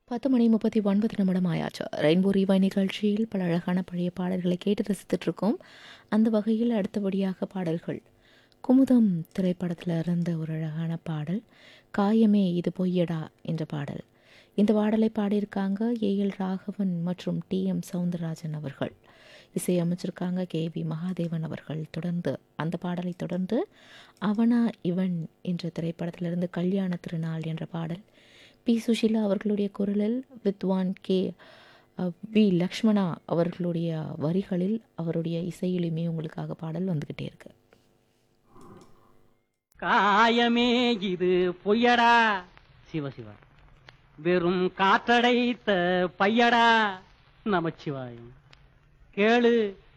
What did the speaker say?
பத்து மணி முப்பத்தி ஒன்பது நிமிடம் ஆயாச்சு ரெயின்போ ரீவாய் நிகழ்ச்சியில் பல அழகான பழைய பாடல்களை கேட்டு ரசித்துட்டு இருக்கோம் அந்த வகையில் அடுத்தபடியாக பாடல்கள் குமுதம் திரைப்படத்தில் இருந்த ஒரு அழகான பாடல் காயமே இது பொய்யடா என்ற பாடல் இந்த பாடலை பாடியிருக்காங்க ஏஎல் ராகவன் மற்றும் டி எம் சவுந்தரராஜன் அவர்கள் இசையமைச்சிருக்காங்க கே வி மகாதேவன் அவர்கள் தொடர்ந்து அந்த பாடலை தொடர்ந்து அவனா இவன் என்ற திரைப்படத்திலிருந்து கல்யாண திருநாள் என்ற பாடல் பி சுஷீலா அவர்களுடைய குரலில் வித்வான் கே அஹ், வி லக்ஷ்மணா அவர்களுடைய வரிகளில் அவருடைய இசையிலுமே உங்களுக்காக பாடல் வந்துக்கிட்டே இருக்கு காயமே இது பொய்யடா சிவ சிவா வெறும் காற்றடைத்த பையடா நமச்சிவாயம் கேளு